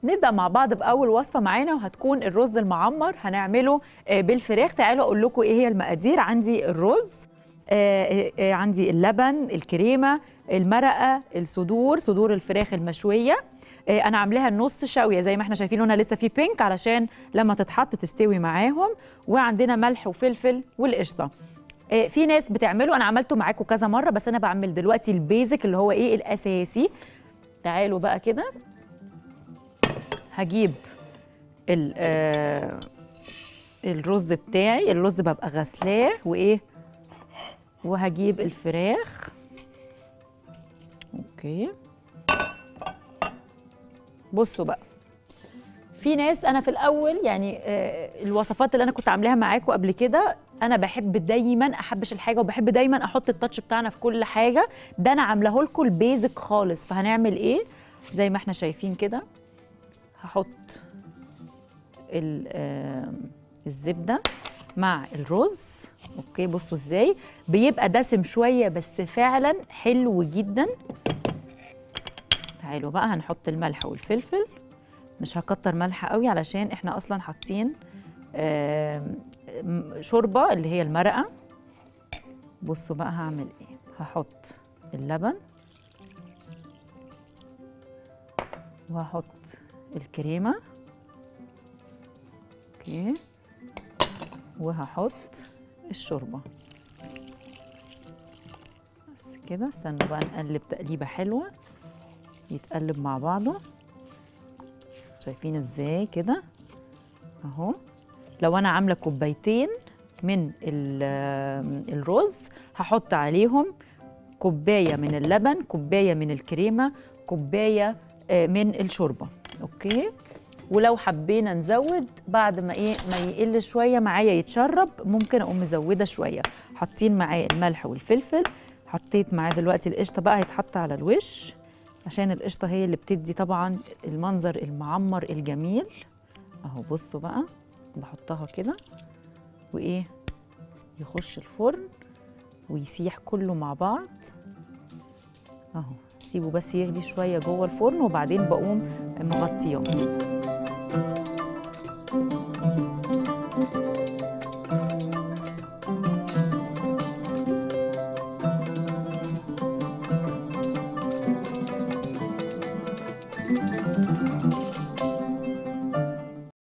نبدا مع بعض باول وصفه معانا وهتكون الرز المعمر هنعمله آه، بالفراخ تعالوا اقول لكم ايه هي المقادير عندي الرز آه، آه، عندي اللبن الكريمه المرقه الصدور صدور الفراخ المشويه آه، انا عاملاها نص شويه زي ما احنا شايفين لونها لسه في بينك علشان لما تتحط تستوي معاهم وعندنا ملح وفلفل والقشطه آه، في ناس بتعمله انا عملته معاكم كذا مره بس انا بعمل دلوقتي البيزك اللي هو ايه الاساسي تعالوا بقى كده هجيب ال آه الرز بتاعي الرز ببقى غسلاه وايه وهجيب الفراخ اوكي بصوا بقى في ناس انا في الاول يعني آه، الوصفات اللي انا كنت عاملاها معاكم قبل كده انا بحب دايما احبش الحاجه وبحب دايما احط التاتش بتاعنا في كل حاجه ده انا عاملاه لكم البيزك خالص فهنعمل ايه زي ما احنا شايفين كده هحط ال- آه، الزبده مع الرز اوكي بصوا ازاي بيبقى دسم شويه بس فعلا حلو جدا تعالوا بقى هنحط الملح والفلفل مش هكتر ملح قوي علشان احنا اصلا حاطين آم، م- شوربه اللي هي المرقه بصوا بقى هعمل ايه هحط اللبن وهحط الكريمه اوكي وهحط الشوربه بس كده استنوا بقى نقلب تقليبه حلوه يتقلب مع بعضه شايفين ازاي كده اهو لو انا عامله كوبايتين من ال- الرز هحط عليهم كوبايه من اللبن كوبايه من الكريمه كوبايه آه، من الشوربه اوكي ولو حبينا نزود بعد ما ايه ما يقل شويه معايا يتشرب ممكن اقوم مزوده شويه حاطين معاه الملح والفلفل حطيت معاه دلوقتي القشطه بقى هيتحط على الوش عشان القشطه هي اللي بتدي طبعا المنظر المعمر الجميل اهو بصوا بقى بحطها كده وايه يخش الفرن ويسيح كله مع بعض اهو سيبه بس يغلي شويه جوه الفرن وبعدين بقوم مغطياه